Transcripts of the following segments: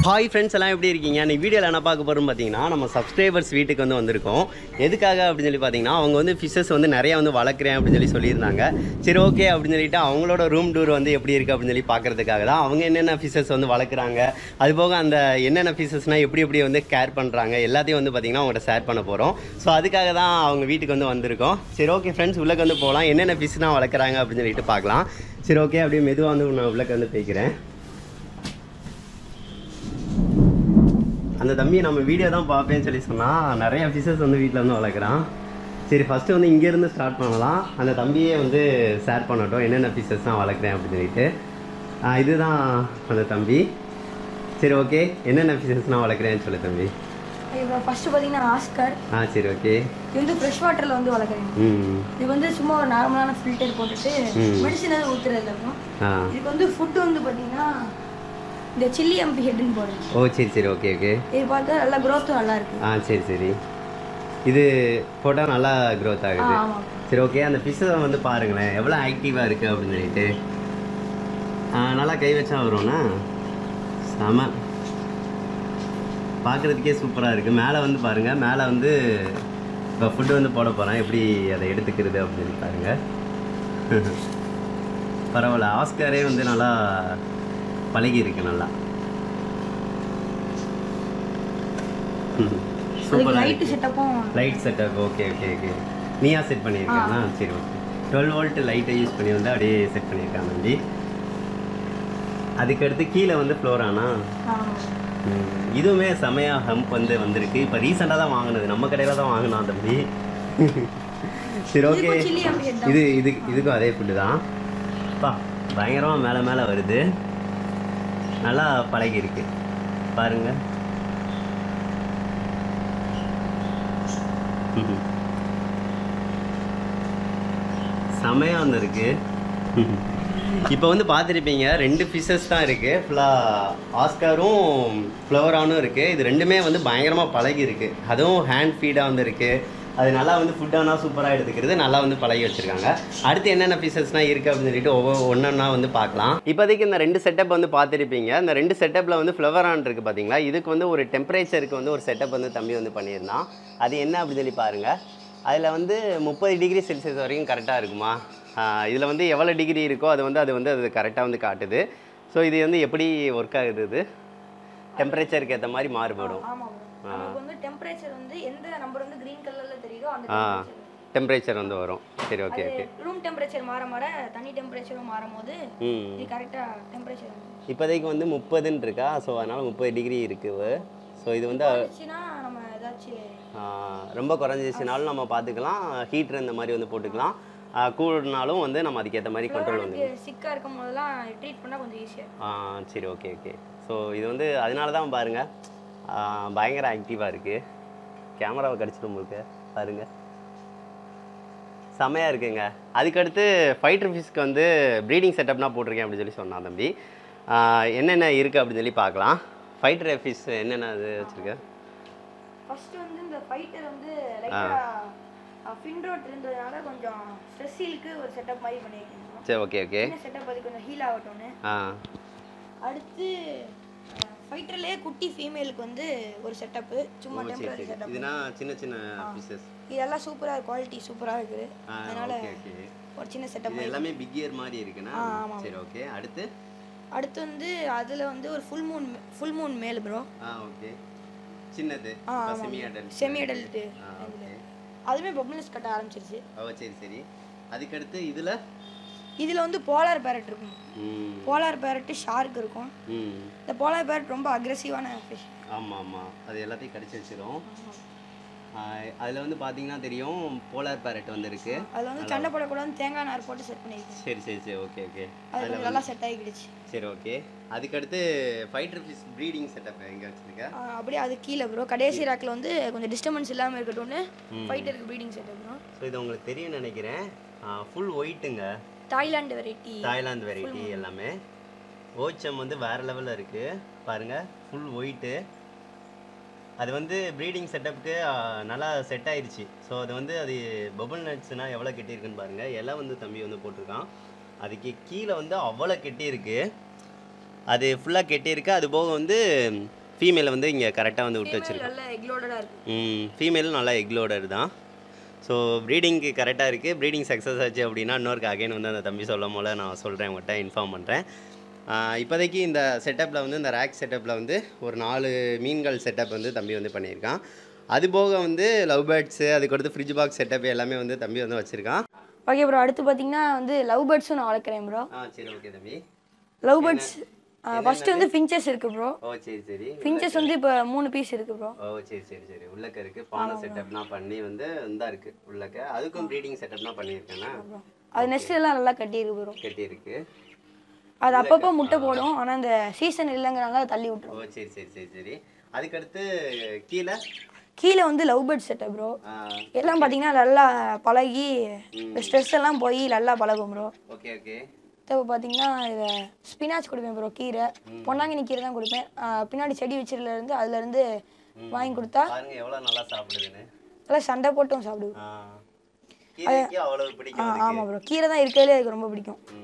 Hi friends எல்லாம் எப்படி இருக்கீங்க இன்னைக்கு வீடியோவில் என்ன பார்க்க போகிறோம் பார்த்தீங்கன்னா நம்ம சப்ஸ்கிரைபர்ஸ் வீட்டுக்கு வந்து வந்திருக்கோம் எதுக்காக அப்படின்னு சொல்லி பார்த்தீங்கன்னா அவங்க வந்து ஃபிஷஸ் வந்து நிறையா வந்து வளர்க்குறேன் அப்படின்னு சொல்லி சொல்லியிருந்தாங்க சரி ஓகே அப்படின்னு சொல்லிட்டு அவங்களோட ரூம் டூர் வந்து எப்படி இருக்குது அப்படின்னு சொல்லி பார்க்கறதுக்காக தான் அவங்க என்னென்ன ஃபிஷஸ் வந்து வளர்க்குறாங்க அது போக அந்த என்னென்ன ஃபிஷஸ்னால் எப்படி எப்படி வந்து கேர் பண்ணுறாங்க எல்லாத்தையும் வந்து பார்த்தீங்கன்னா அவங்கள்ட்ட ஷேர் பண்ண போகிறோம் ஸோ அதுக்காக தான் அவங்க வீட்டுக்கு வந்து வந்திருக்கோம் சரி ஓகே ஃப்ரெண்ட்ஸ் உள்ளே வந்து போகலாம் என்னென்ன ஃபிஷ்னால் வளர்க்குறாங்க அப்படின்னு சொல்லிட்டு பார்க்கலாம் சரி ஓகே அப்படியே மெதுவாக வந்து நான் உள்ளே வந்து போய்க்கிறேன் அந்த தம்பியை நம்ம வீடியோ தான் பார்ப்பேன்னு சொல்லி சொன்னால் நிறைய ஃபிஷஸ் வந்து வீட்டில் வந்து வளர்க்குறான் சரி ஃபஸ்ட்டு வந்து இங்கேருந்து ஸ்டார்ட் பண்ணலாம் அந்த தம்பியே வந்து ஷேர் பண்ணட்டும் என்னென்ன ஃபிஷஸ் தான் வளர்க்குறேன் அப்படின்னு சொல்லிட்டு ஆ, இதுதான் அந்த தம்பி சரி ஓகே என்னென்ன ஃபிஷஸ்லாம் வளர்க்குறேன்னு சொல்லு தம்பி இப்போ ஃபர்ஸ்ட் பார்த்தீங்கன்னா ஆஸ்கர் ஆ சரி ஓகே இது வந்து ஃப்ரெஷ் வாட்டரில் வந்து வளர்க்குறேன் ம் இது வந்து சும்மா ஒரு நார்மலான ஃபில்டர் போட்டுட்டு ம். மெடிசன் எதுவும் ஊற்றுறது இருக்கும் ஆ இதுக்கு வந்து ஃபுட்டு வந்து பார்த்தீங்கன்னா இந்த சில்லி எம்பி ஹெட்னு போடுறேன் ஓ சரி சரி ஓகே ஓகே இது பார்த்தா நல்லா க்ரோத்தும் நல்லா இருக்கு ஆ சரி சரி இது போட்டால் நல்லா க்ரோத் ஆ ஆகுது ஆமாம் சரி ஓகே அந்த ஃபிஷ்ஷை வந்து பாருங்களேன் எவ்வளோ ஆக்டிவாக இருக்குது அப்படின்னு சொல்லிட்டு ஆ, நல்லா கை வச்சா வரும்னா செம பார்க்குறதுக்கே சூப்பராக இருக்குது மேலே வந்து பாருங்கள் மேலே வந்து இப்போ ஃபுட்டு வந்து போட போகிறேன் எப்படி அதை எடுத்துக்கிறது அப்படின்னு சொல்லி பாருங்கள் பரவாயில்ல ஆஸ்காரே வந்து நல்லா பழகி இருக்கு நல்லா அதுக்கு சூப்பராக லைட்டு செட்டப்பும் light setup okay okay okay நீயா செட் பண்ணியிருக்கேன்னா சரி ஓகே டுவெல் வோல்ட் லைட்டை யூஸ் பண்ணி வந்து அப்படியே செட் பண்ணியிருக்கான் தம்பி அதுக்கடுத்து கீழே வந்து ஃப்ளோரானா இதுவுமே செமையா ஹம்ப் வந்து வந்திருக்கு இப்போ ரீசெண்டாக தான் வாங்கினது நம்ம கடையில் தான் வாங்கினோம் தம்பி சரி ஓகே இதுக்கும் சில்லி எம்பி ஹெட் இது இது இதுக்கும் அதே ஃபுட்டு தான் பா பயங்கரமாக மேலே மேலே வருது நல்லா பழகி இருக்கு பாருங்க செமையாக வந்திருக்கு இப்போ வந்து பார்த்துருப்பீங்க ரெண்டு ஃபிஷஸ் தான் இருக்குது ஃபுல்லாக ஆஸ்காரும் ஃப்ளவரானும் இருக்குது இது ரெண்டுமே வந்து பயங்கரமாக பழகி இருக்கு அதுவும் ஹேண்ட் ஃபீடாக வந்து இருக்குது அது நல்லா வந்து ஃபுட்டானா சூப்பராக எடுத்துக்கிறது நல்லா வந்து பழகி வச்சுருக்காங்க அடுத்து என்னென்ன பீசஸ்லாம் இருக்குது அப்படின்னு சொல்லிட்டு ஒவ்வொரு ஒன்றா வந்து பார்க்கலாம் இப்போதைக்கு இந்த ரெண்டு செட்டப் வந்து பார்த்துருப்பீங்க இந்த ரெண்டு செட்டப்பில் வந்து ஃப்ளவரான் இருக்குது பார்த்தீங்களா இதுக்கு வந்து ஒரு டெம்பரேச்சருக்கு வந்து ஒரு செட்டப் வந்து தம்பி வந்து பண்ணியிருந்தான் அது என்ன அப்படின்னு சொல்லி பாருங்கள் அதில் வந்து முப்பது டிகிரி செல்சியஸ் வரைக்கும் கரெக்டாக இருக்குமா இதில் வந்து எவ்வளோ டிகிரி இருக்கோ அது வந்து அது வந்து அது கரெக்டாக வந்து காட்டுது ஸோ இது வந்து எப்படி ஒர்க் ஆகுது இது டெம்பரேச்சருக்கு ஏற்ற மாதிரி மாறுபடும் ஆமாம் நமக்கு வந்து டெம்பரேச்சர் வந்து எந்த நம்பர் வந்து க்ரீன் கலரில் தெரியுதோ அந்த ஆ temperature. டெம்பரேச்சர் வந்து வரும் சரி ஓகே ஓகே அது ரூம் டெம்பரேச்சர் மாற மாற தண்ணி டெம்பரேச்சரும் மாறும் போது ம் இது கரெக்டாக டெம்பரேச்சர் வந்து இப்போதைக்கு வந்து முப்பதுன்னு இருக்கா ஸோ அதனால் முப்பது டிகிரி இருக்குது ஸோ இது வந்து வந்துச்சுன்னா நம்ம ஏதாச்சும் ஆ, ரொம்ப குறைஞ்சிச்சுனாலும் நம்ம பார்த்துக்கலாம் ஹீட்ரு இந்த மாதிரி வந்து போட்டுக்கலாம் ஆ, கூடுனாலும் வந்து நம்ம அதுக்கேற்ற மாதிரி கண்ட்ரோல் வந்து சிக்காக இருக்கும் போதெல்லாம் ட்ரீட் பண்ணால் கொஞ்சம் ஈஸியாக ஆ சரி ஓகே ஓகே ஸோ இது வந்து அதனால தான் பாருங்கள் பயங்கர ஆக்டிவாக இருக்குது கேமராவை கடிச்சிட்டு உங்களுக்கு பாருங்க செமையாக இருக்குங்க அதுக்கடுத்து ஃபைட்டர் ஃபிஷ்க்கு வந்து ப்ரீடிங் செட்டப்னா போட்டிருக்கேன் அப்படின்னு சொல்லி சொன்னான் தம்பி ஆ, என்னென்ன இருக்குது அப்படின்னு சொல்லி பார்க்கலாம் ஃபைட்டர் ஃபிஷ் என்னென்ன இது வச்சுருக்கேன் ஃபர்ஸ்ட் வந்து இந்த ஃபைட்டர் வந்து லைட்டாக ஃபின்ரோட் இருந்ததுனால கொஞ்சம் ஸ்ட்ரெஸ்ஸிலுக்கு ஒரு செட்டப் மாதிரி பண்ணியிருக்கேன் சரி ஓகே ஓகே சின்ன செட்டப் அது கொஞ்சம் ஹீல் ஆகட்டும்னு ஆ அடுத்து ஃபைட்டர்லேயே குட்டி ஃபீமேலுக்கு வந்து ஒரு செட்டப்பு சும்மா சரி டெம்பரரி சரி செட்டப் இதுனா சின்ன சின்ன ஃபிஷஸ் இதெல்லாம் சூப்பராக குவாலிட்டி சூப்பராக இருக்குது ஆ அதனால ஓகே ஓகே ஒரு சின்ன செட்டப் இது எல்லாமே பிக் இயர் மாதிரி இருக்குண்ணா ஆ, ஆமாம். சரி ஓகே அடுத்து அடுத்து வந்து அதில் வந்து ஒரு ஃபுல் மூன் ஃபுல் மூன் மேல் ப்ரோ ஆ ஓகே சின்னது ஆ செமி அடல்ட் செமி அடல்ட்டு ஆ ஓகே அதுவுமே பப்ளிஸ் கட்ட ஆரம்பிச்சிருச்சு ஓ சரி சரி அதுக்கடுத்து இதில் இதில் வந்து போலார் பேரட் இருக்கும் ம் போலார் பேரட்டு ஷார்க் இருக்கும் ம் இந்த போலார் பேரட் ரொம்ப அக்ரெசிவான ஃபிஷ் ஆமாம் ஆமாம் அது எல்லாத்தையும் கடிச்சு வச்சிரும் அதில் வந்து பார்த்தீங்கன்னா தெரியும் போலார் பேரட் வந்து இருக்கு அதில் வந்து சண்டை போடக்கூடாதுன்னு தேங்காய் நார் போட்டு செட் பண்ணியிருக்கேன் சரி சரி சரி ஓகே ஓகே அது கொஞ்சம் நல்லா செட் ஆகிடுச்சு சரி ஓகே அதுக்கடுத்து ஃபைட்டர் ஃபிஷ் ப்ரீடிங் செட்டப் எங்கே வச்சுருக்க அப்படியே அது கீழே ப்ரோ கடைசி ரேக்கில் வந்து கொஞ்சம் டிஸ்டர்பன்ஸ் இல்லாமல் இருக்கட்டும்னு ஃபைட்டருக்கு ப்ரீடிங் செட்டப் ப்ரோ ஸோ இது உங்களுக்கு தெரியும் நினைக்கிறேன் ஃபுல் ஒயிட்டுங்க தாய்லாந்து வெரைட்டி தாய்லாந்து வெரைட்டி எல்லாமே ஓச்சம் வந்து வேறு லெவலில் இருக்குது பாருங்கள் ஃபுல் ஒயிட்டு அது வந்து ப்ரீடிங் செட்டப்புக்கு நல்லா செட் ஆயிருச்சு ஸோ அது வந்து அது பபுள் நட்ஸ்னால் எவ்வளோ கெட்டியிருக்குன்னு பாருங்கள் இலை வந்து தம்பி வந்து போட்டிருக்கான் அதுக்கு கீழே வந்து அவ்வளோ கெட்டியிருக்கு அது ஃபுல்லாக கெட்டியிருக்கு அது போக வந்து ஃபீமேலை வந்து இங்கே கரெக்டாக வந்து விட்டு வச்சிருக்கு நல்ல எக்லோடடாக இருக்கு ம் ஃபீமேலும் நல்லா எக்லோடர் தான் ஸோ ப்ரீடிங்க்கு கரெக்டாக இருக்குது ப்ரீடிங் சக்ஸஸ் ஆச்சு அப்படின்னா இன்னொருக்கு அகைன் வந்து அந்த தம்பி சொல்லும் போல் நான் சொல்கிறேன் உங்கள்கிட்ட இன்ஃபார்ம் பண்ணுறேன் இப்போதைக்கு இந்த செட்டப்பில் வந்து இந்த ரேக் செட்டப்பில் வந்து ஒரு நாலு மீன்கள் செட்டப் வந்து தம்பி வந்து பண்ணியிருக்கான் அது போக வந்து லவ் பேர்ட்ஸு அதுக்கடுத்து ஃப்ரிட்ஜ் பாக்ஸ் செட்டப் எல்லாமே வந்து தம்பி வந்து வச்சுருக்கான் ஓகே ப்ரோ அடுத்து பார்த்தீங்கன்னா வந்து லவ் பேர்ட்ஸும் நான் வளர்க்குறேன் ப்ரோ ஆ சரி ஓகே தம்பி லவ் பேர்ட்ஸ் ஃபர்ஸ்ட் வந்து ஃபின்ச்சஸ் இருக்கு ப்ரோ ஓ சரி சரி ஃபின்ச்சஸ் வந்து இப்போ மூணு பீஸ் இருக்கு ப்ரோ ஓ சரி சரி சரி உள்ளக்க இருக்கு பானை செட்டப்லாம் பண்ணி வந்து இந்தா இருக்கு உள்ளக்க அதுக்கும் ப்ரீடிங் செட்டப்லாம் பண்ணியிருக்கேன்னா அது நெஸ்ட் எல்லாம் நல்லா கட்டியிருக்கு ப்ரோ கட்டியிருக்கு அது அப்பப்போ முட்டை போடும் ஆனால் இந்த சீசன் இல்லைங்கிறனால அதை தள்ளி விட்டுரும் ஓ சரி சரி சரி சரி அதுக்கடுத்து கீழே கீழே வந்து லவ் பேர்ட் செட்டப் ப்ரோ ஆ, எல்லாம் பார்த்தீங்கன்னா நல்லா பழகி இந்த ஸ்ட்ரெஸ் எல்லாம் போய் நல்லா பழகும் ப்ரோ ஓகே ஓகே இப்போ பார்த்தீங்கன்னா இதை ஸ்பினாச் கொடுப்பேன் ப்ரோ கீரை பொன்னாங்கண்ணி கீரை தான் கொடுப்பேன் ஆ, பின்னாடி செடி வச்சதுல இருந்து அதுல இருந்து வாங்கி கொடுத்தா பாருங்க எவ்வளவு நல்லா சாப்பிடுதுன்னு நல்லா சண்டை போட்டும் சாப்பிடுவோம் ஆ. கீரைக்கு அவ்வளவு ஆ பிடிக்கும் அதுக்கு. ஆமாம் ப்ரோ கீரை தான் இருக்கிறதுலே எனக்கு ரொம்ப பிடிக்கும் ம்.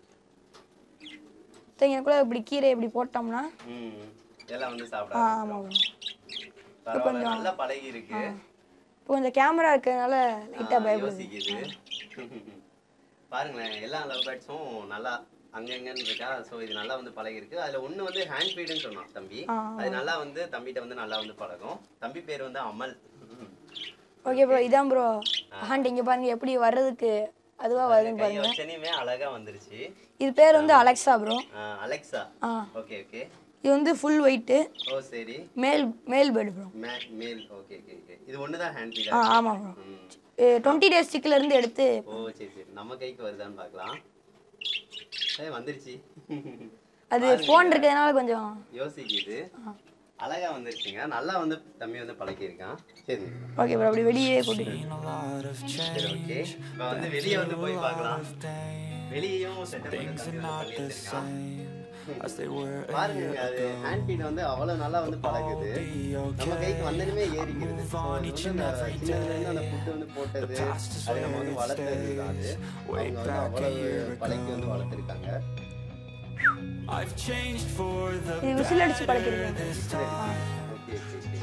எனக்குள்ள இப்படி கீரை இப்படி போட்டோம்னா ம். எல்லாம் வந்து ஆ சாப்பிட ஆமாம் ப்ரோ பரவாயில்ல நல்லா பழகி இருக்கு இப்போ கொஞ்சம் கேமரா இருக்கிறதுனால லைட்டாக ஆ, பயப்படுது யோசிக்குது பாருங்களேன் எல்லா லவ் பேர்ட்ஸும் நல்லா அங்கங்கன்னு இருக்கா ஸோ இது நல்லா வந்து பழகிருக்கு அதுல ஒண்ணு வந்து ஹேண்ட் ஃபீடுன்னு சொன்னான் தம்பி ஆ. அது நல்லா வந்து தம்பிட்ட வந்து நல்லா வந்து பழகும் தம்பி பேர் வந்து அமல் ஓகே ப்ரோ இதான் ப்ரோ ஆண்ட் இங்கே பாருங்க எப்படி வர்றதுக்கு அதுவாக வருதுன்னு கை பாருங்க வச்சனையுமே அழகா வந்துருச்சு இது பேர் வந்து அலெக்ஸா ப்ரோ ஆ, அலெக்சா ஆ ஓகே ஓகே இது வந்து ஃபுல் ஒயிட்டு ஓ சரி மேல் மேல் பேர்டு ப்ரோ மே மேல் ஓகே ஓகே ஓகே இது ஒன்று தான் ஹேண்ட் ஆ ஃபீடா ஆமாம் ப்ரோ டுவெண்ட்டி டேஸ் ஸ்டிக்ல இருந்து எடுத்து ஓ சரி சரி நம்ம கைக்கு வருதான்னு பார்க்கலாம் ஏ வந்துருச்சு அது ஃபோன் இருக்கிறதுனால கொஞ்சம் யோசிக்குது அழகா வந்துருச்சுங்க நல்லா வந்து தம்பி வந்து பழக்கியிருக்கான் சரி ஓகே ப்ரோ அப்படி வெளியே கூட்டிட்டு சரி ஓகே இப்போ வந்து வெளியே வந்து போய் பார்க்கலாம் வெளியேயும் செட்டப் பண்ணி தம்பி வந்து பண்ணி வச்சிருக்கான் பாருங்க அது ஹேண்ட் ஃபீட் வந்து அவ்வளவு நல்லா வந்து பழகுது நம்ம கைக்கு வந்ததுமே ஏறிக்கிறது So, அது வந்து அந்த சின்னதுல இருந்து அந்த ஃபுட் வந்து போட்டது அது நம்ம வந்து வளர்த்தது தான் அது அவங்க வந்து அவ்வளவு பழக்கி வந்து வளர்த்துருக்காங்க இது விசில் அடிச்சு பழக்கிருக்கேன் ஓகே ஓகே ஓகே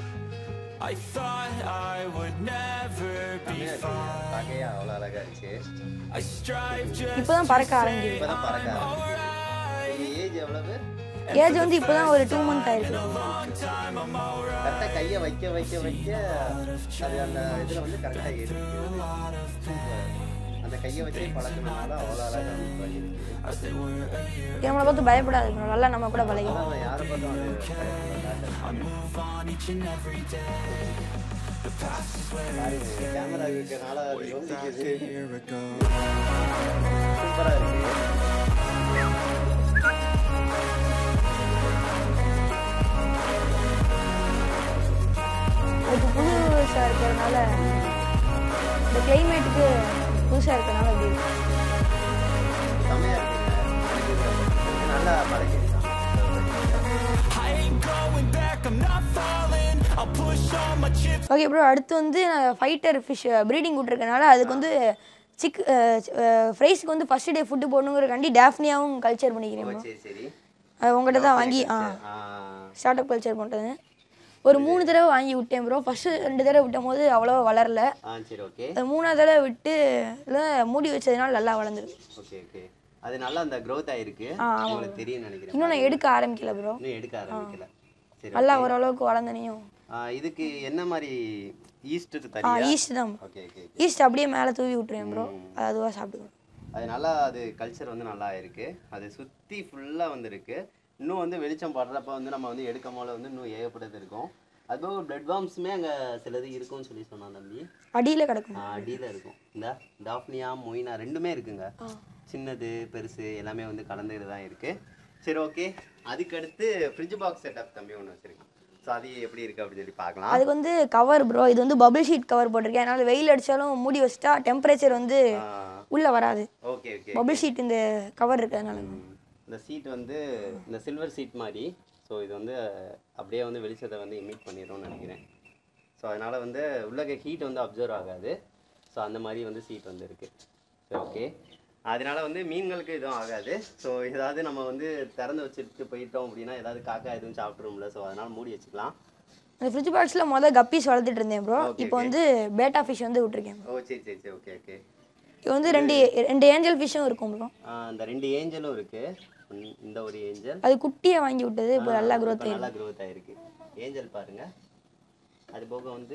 பார்க்கையே அவ்வளோ அழகா இருக்கு இப்போதான் பறக்க ஆரம்பிக்குது இப்பதான் பறக்க ஆரம்பிக்குது ஏஜ் எவ்வளவு ஏஜ் வந்து இப்போதான் ஒரு டூ மந்த் ஆயிருக்கு கரெக்டாக கையை வைக்க வைக்க வைக்க அது அந்த இதில் வந்து கரெக்டாக ஏறிக்குது அந்த கையை வச்சே பழக்கினால அவ்வளோ அழகாக வந்து பழகிருக்கு இது நம்மளை பார்த்து பயப்படாது bro. நல்லா நம்ம கூட பழகும் அதான் யாரை பார்த்தும் அது கேமரா இருக்கிறனால அது யோசிக்குது சூப்பராக இருக்கு அதுக்கு புதுசாக இருக்கிறதுனால இந்த கிளைமேட்டுக்கு புதுசாக இருக்கிறதுனால அப்படி இருக்கு. செம்மையா இருக்குங்க எனக்கு இது இது நல்லா பழகிருக்கான் ஓகே ப்ரோ அடுத்து வந்து நான் ஃபைட்டர் ஃபிஷ் ப்ரீடிங் விட்ருக்கனால அதுக்கு வந்து சிக் ஃப்ரைஸ்க்கு வந்து ஃபர்ஸ்ட் டே ஃபுட்டு போடணுங்கிறக்காண்டி டேஃப்னியாவும் கல்ச்சர் பண்ணிக்கிறேன் ஓ bro. சரி சரி அது உங்கள்கிட்ட தான் வாங்கி ஆ ஆ ஸ்டார்ட் அப் கல்ச்சர் பண்ணுறது ஒரு மூணு தடவை வாங்கி விட்டேன் ப்ரோ ஃபஸ்ட்டு ரெண்டு தடவை விட்டும் போது அவ்வளோவா வளரல ஆ சரி ஓகே அது மூணாவது தடவை விட்டு இல்லை மூடி வச்சதுனால நல்லா வளர்ந்துருக்கு ஓகே ஓகே அது நல்லா அந்த growth ஆயிருக்கு ஆ, ஆமா உங்களுக்கு தெரியும் நினைக்கிறேன் இன்னும் நான் எடுக்க ஆரம்பிக்கல ப்ரோ இன்னும் எடுக்க ஆரம்பிக்கல சரி நல்லா ஓரளவுக்கு வளர்ந்தனையும் ஆ, இதுக்கு என்ன மாதிரி ஈஸ்ட் ஆ தரியா ஈஸ்ட் தான் ஓகே ஓகே ஈஸ்ட் அப்படியே மேலே தூவி விட்டுருவேன் ப்ரோ அது அதுவாக சாப்பிட்டுக்கணும் அது நல்லா அது கல்ச்சர் வந்து நல்லா இருக்கு அது சுற்றி ஃபுல்லாக வந்துருக்கு இன்னும் வந்து வெளிச்சம் படுறப்ப வந்து நம்ம வந்து எடுக்கும் போல வந்து இன்னும் ஏகப்பட்டது இருக்கும் அதுபோக பிளட் வார்ம்ஸுமே அங்கே சிலது இருக்கும்னு சொல்லி சொன்னான் தம்பி அடியில் கிடக்கும் அடியில் இருக்கும் இந்த டாஃப்னியா மொயினா ரெண்டுமே இருக்குங்க சின்னது பெருசு எல்லாமே வந்து கலந்துட்டு தான் இருக்குது சரி ஓகே அதுக்கடுத்து ஃப்ரிட்ஜ் பாக்ஸ் செட்டப் தம்பி ஒன்று வச்சுருக்கேன் ஸோ அது எப்படி இருக்குது அப்படின்னு சொல்லி பார்க்கலாம் அதுக்கு வந்து கவர் ப்ரோ இது வந்து பபிள் ஷீட் கவர் போட்டிருக்கேன் அதனால வெயில் அடிச்சாலும் மூடி வச்சிட்டா டெம்பரேச்சர் வந்து உள்ளே வராது ஓகே ஓகே பபிள் ஷீட் இந்த கவர் இருக்கு அதனால இந்த சீட் வந்து இந்த சில்வர் சீட் மாதிரி ஸோ இது வந்து அப்படியே வந்து வெளிச்சத்தை வந்து எமிட் பண்ணிடும்னு நினைக்கிறேன் ஸோ அதனால் வந்து உள்ள ஹீட் வந்து அப்சர்வ் ஆகாது ஸோ அந்த மாதிரி வந்து சீட் வந்து இருக்குது சரி ஓகே அதனால வந்து மீன்களுக்கு எதுவும் ஆகாது ஸோ ஏதாவது நம்ம வந்து திறந்து வச்சுட்டு போயிட்டோம் அப்படின்னா ஏதாவது காக்கா எதுவும் சாப்பிட்ரும்ல ஸோ அதனால மூடி வச்சுக்கலாம் அந்த ஃப்ரிட்ஜ் பாக்ஸில் மொதல் கப்பீஸ் வளர்த்துட்டு இருந்தேன் ப்ரோ Okay, இப்போ வந்து பேட்டா ஃபிஷ் வந்து விட்டுருக்கேன் bro. ஓ சரி சரி சரி ஓகே ஓகே இது வந்து ரெண்டு ரெண்டு ஏஞ்சல் ஃபிஷ்ஷும் இருக்கும் ப்ரோ அந்த ரெண்டு ஏஞ்சலும் இருக்கு உம், இந்த ஒரு ஏஞ்சல் அது குட்டியை வாங்கி விட்டது இப்போ நல்லா இப்போ growth நல்லா growth ஆயிருக்கு ஏஞ்சல் பாருங்க அது போக வந்து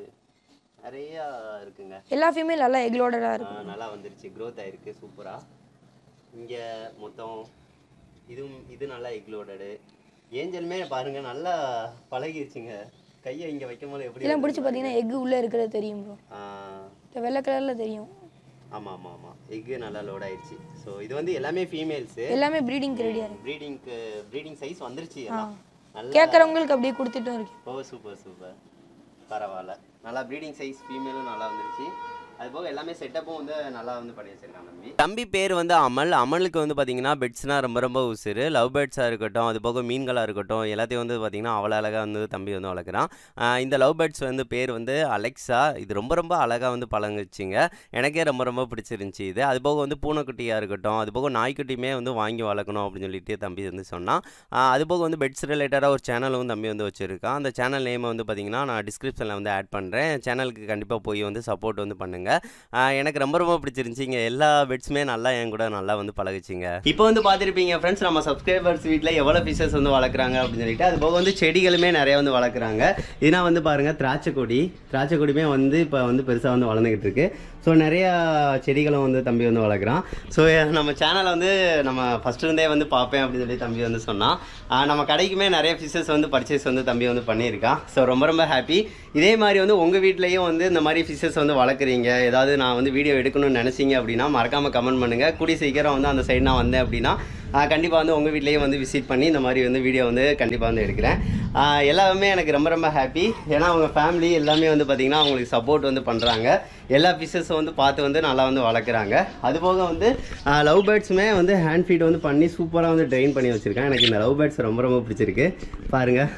நிறையா இருக்குங்க எல்லா ஃபீமேல் நல்லா எக்லோடடாக இருக்கும் ஆ, நல்லா வந்துருச்சு growth ஆயிருக்கு சூப்பரா இங்க மொத்தம் இதுவும் இது நல்லா எக்லோடடு ஏஞ்சலுமே பாருங்க நல்லா பழகிருச்சுங்க கையை இங்க வைக்கும் போது எப்படி இதெல்லாம் வருது பிடிச்சி பார்த்தீங்கன்னா எக்கு உள்ளே இருக்கிறது தெரியும் ப்ரோ ஆ, இந்த வெள்ளை கலரில் தெரியும் ஆமா ஆமா ஆமா எக்கு நல்லா லோட் ஆயிடுச்சு ஸோ இது வந்து எல்லாமே ஃபீமேல்ஸு எல்லாமே ப்ரீடிங்க்கு ரெடியாக இருக்கு ப்ரீடிங்க்கு ப்ரீடிங் சைஸ் வந்துருச்சு எல்லாம் நல்லா கேட்குறவங்களுக்கு அப்படியே கொடுத்துட்டும் இருக்கு ஓ சூப்பர் சூப்பர் பரவாயில்ல நல்லா ப்ரீடிங் சைஸ் ஃபீமேலும் நல்லா வந்துருச்சு அது போக எல்லாமே செட்டப்பும் வந்து நல்லா வந்து பண்ணி வச்சிருக்காங்க தம்பி தம்பி பேர் வந்து அமல் அமலுக்கு வந்து பார்த்தீங்கன்னா பெட்ஸ்னா ரொம்ப ரொம்ப உசுரு லவ் பேர்ட்ஸாக இருக்கட்டும் அது போக மீன்களாக இருக்கட்டும் எல்லாத்தையும் வந்து பார்த்தீங்கன்னா அவ்வளோ அழகாக வந்து தம்பி வந்து வளர்க்குறான் ஆஹ் இந்த லவ் பேர்ட்ஸ் வந்து பேர் வந்து அலெக்ஸா இது ரொம்ப ரொம்ப அழகாக வந்து பழங்குச்சுங்க எனக்கே ரொம்ப ரொம்ப பிடிச்சிருந்துச்சி இது அது போக வந்து பூனைக்குட்டியாக இருக்கட்டும் அது போக நாய்க்குட்டியுமே வந்து வாங்கி வளர்க்கணும் அப்படின்னு சொல்லிட்டு தம்பி வந்து சொன்னான் ஆஹ் அது போக வந்து பெட்ஸ் ரிலேட்டடாக ஒரு சேனலும் தம்பி வந்து வச்சுருக்கான் அந்த சேனல் நேமை வந்து பார்த்தீங்கன்னா நான் டிஸ்கிரிப்ஷனில் வந்து ஆட் பண்ணுறேன் சேனலுக்கு கண்டிப்பாக போய் வந்து சப்போர்ட் வந்து பண்ணுங்கள் எனக்கு ரொம்ப ரொம்ப பிடிச்சிருந்துச்சி இங்கே எல்லா பெட்ஸுமே நல்லா என் கூட நல்லா வந்து பழகுச்சிங்க இப்போ வந்து பார்த்துருப்பீங்க ஃப்ரெண்ட்ஸ் நம்ம சப்ஸ்கிரைபர்ஸ் வீட்டில் எவ்வளோ ஃபிஷஸ் வந்து வளர்க்குறாங்க அப்படின்னு சொல்லிட்டு அது போக வந்து செடிகளுமே நிறைய வந்து வளர்க்குறாங்க இதுனா வந்து பாருங்கள் திராட்சை கொடி திராட்சை கொடியுமே வந்து இப்போ வந்து பெருசாக வந்து வளர்ந்துக்கிட்டு இருக்கு ஸோ நிறையா செடிகளும் வந்து தம்பி வந்து வளர்க்குறான் ஸோ நம்ம சேனலை வந்து நம்ம ஃபஸ்ட்டு இருந்தே வந்து பார்ப்பேன் அப்படின்னு சொல்லி தம்பி வந்து சொன்னான் ஆஹ் நம்ம கடைக்குமே நிறைய ஃபிஷஸ் வந்து பர்ச்சேஸ் வந்து தம்பி வந்து பண்ணியிருக்கான் ஸோ ரொம்ப ரொம்ப ஹாப்பி இதே மாதிரி வந்து உங்கள் வீட்லேயும் வந்து இந்த மாதிரி ஃபிஷஸ் வந்து வளர்க்குறீங்க ஏதாவது நான் வந்து வீடியோ எடுக்கணும்னு நினச்சிங்க அப்படின்னா மறக்காமல் கமெண்ட் பண்ணுங்கள் கூடி சீக்கிரம் வந்து அந்த சைடு நான் வந்தேன் அப்படின்னா கண்டிப்பாக வந்து உங்கள் வீட்லேயும் வந்து விசிட் பண்ணி இந்த மாதிரி வந்து வீடியோ வந்து கண்டிப்பாக வந்து எடுக்கிறேன் ஆஹ் எல்லாமே எனக்கு ரொம்ப ரொம்ப ஹாப்பி ஏன்னா அவங்க ஃபேமிலி எல்லாமே வந்து பார்த்திங்கன்னா அவங்களுக்கு சப்போர்ட் வந்து பண்ணுறாங்க எல்லா ஃபிஷஸும் வந்து பார்த்து வந்து நல்லா வந்து வளர்க்குறாங்க அதுபோக வந்து லவ் பேர்ட்ஸுமே வந்து ஹேண்ட் ஃபீட் வந்து பண்ணி சூப்பராக வந்து ட்ரெயின் பண்ணி வச்சுருக்கேன் எனக்கு இந்த லவ் பேர்ட்ஸ் ரொம்ப ரொம்ப பிடிச்சிருக்கு பாருங்கள்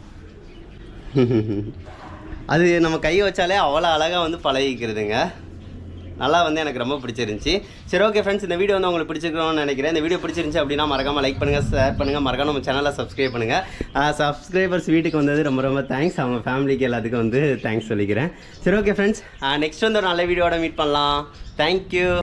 அது நம்ம கை வச்சாலே அவ்வளோ அழகாக வந்து பழகிக்கிறதுங்க நல்லா வந்து எனக்கு ரொம்ப பிடிச்சிருந்துச்சி சரி ஓகே ஃப்ரெண்ட்ஸ் இந்த வீடியோ வந்து உங்களுக்கு பிடிச்சிருக்கணும்னு நினைக்கிறேன் இந்த வீடியோ பிடிச்சிருந்துச்சி அப்படின்னா மறக்காமல் லைக் பண்ணுங்கள் ஷேர் பண்ணுங்கள் மறக்காம நம்ம சேனலை சப்ஸ்கிரைப் பண்ணுங்கள் சப்ஸ்கிரைபர்ஸ் வீட்டுக்கு வந்தது ரொம்ப ரொம்ப தேங்க்ஸ் அவங்க ஃபேமிலிக்கு எல்லாத்துக்கும் வந்து தேங்க்ஸ் சொல்லிக்கிறேன் சரி ஓகே ஃப்ரெண்ட்ஸ் நெக்ஸ்ட் வந்து ஒரு நல்ல வீடியோட மீட் பண்ணலாம் தேங்க்யூ